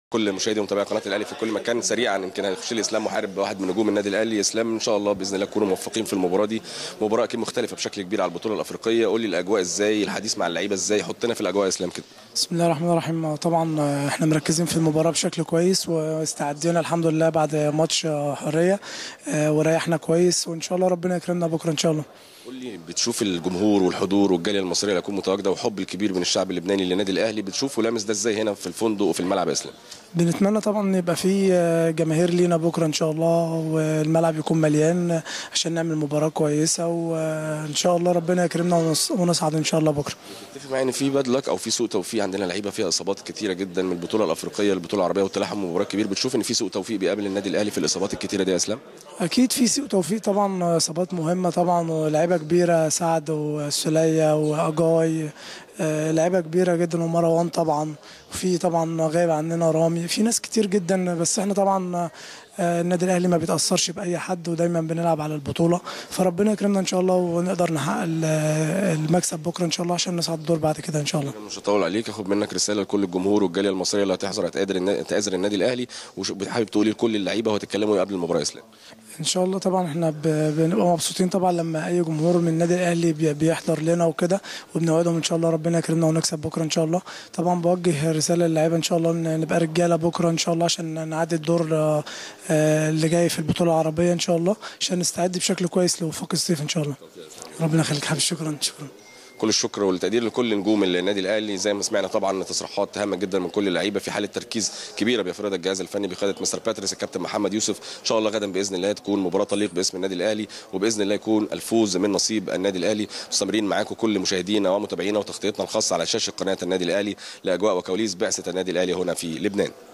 كل مشاهدي ومتابعي قناه الاهلي في كل مكان سريعا يمكن هيخش لي اسلام محارب واحد من نجوم النادي الاهلي اسلام ان شاء الله باذن الله تكونوا موفقين في المباراه دي مباراه اكيد مختلفه بشكل كبير على البطوله الافريقيه قول لي الاجواء ازاي الحديث مع اللعيبه ازاي حطنا في الاجواء يا اسلام كده بسم الله الرحمن الرحيم طبعا احنا مركزين في المباراه بشكل كويس واستعدينا الحمد لله بعد ماتش حريه وريحنا كويس وان شاء الله ربنا يكرمنا بكره ان شاء الله قول لي بتشوف الجمهور والحضور والجاليه المصريه اللي هتكون متواجده وحب الكبير من الشعب اللبناني للنادي الاهلي بتشوف ولامس ده ازاي هنا في الفندق وفي الملعب يا اسلام بنتمنى طبعا يبقى في جماهير لينا بكره ان شاء الله والملعب يكون مليان عشان نعمل مباراه كويسه وان شاء الله ربنا يكرمنا ونصعد ان شاء الله بكره تتفق معايا ان في باد لك او في سوء توفيق عندنا لعيبه فيها اصابات كتيره جدا من البطوله الافريقيه للبطوله العربيه والتلاحم مباراه كبير بتشوف ان في سوء توفيق بيقابل النادي الاهلي في الاصابات الكتيره دي يا اسلام اكيد في سوء توفيق طبعا اصابات مهمه طبعا ولاعيبه كبيره سعد وسلية واجاي لعيبه كبيره جدا ومروان طبعا وفي طبعا غايب عننا رامي في ناس كتير جدا بس احنا طبعا النادي الاهلي ما بيتاثرش باي حد ودايما بنلعب على البطوله فربنا يكرمنا ان شاء الله ونقدر نحقق المكسب بكره ان شاء الله عشان نصعد الدور بعد كده ان شاء الله مش هطول عليك اخد منك رساله لكل الجمهور والجاليه المصريه اللي هتحضر هتقدر تآزر النادي الاهلي وحابب تقولي لكل اللعيبه وهتتكلموا قبل المباراه يا اسلام ان شاء الله طبعا احنا بنبقى مبسوطين طبعا لما اي جمهور من النادي الاهلي بيحضر لنا وكده وبنوعدهم ان شاء الله ربنا يكرمنا ونكسب بكره ان شاء الله طبعا بوجه رساله للعيبه ان شاء الله ان نبقى رجاله بكره ان شاء الله عشان نعدي الدور اللي جاي في البطوله العربيه ان شاء الله عشان نستعد بشكل كويس لوفاق الصيف ان شاء الله ربنا يخليك حبيبي شكرا شكرا كل الشكر والتقدير لكل نجوم النادي الاهلي زي ما سمعنا طبعا تصريحات هامه جدا من كل اللعيبه في حاله تركيز كبيره بيفرضها الجهاز الفني بقياده مستر باتريس الكابتن محمد يوسف ان شاء الله غدا باذن الله تكون مباراه تليق باسم النادي الاهلي وباذن الله يكون الفوز من نصيب النادي الاهلي مستمرين معاكم كل مشاهدينا ومتابعينا وتغطيتنا الخاصه على شاشه قناه النادي الاهلي لاجواء وكواليس بعثه النادي الاهلي هنا في لبنان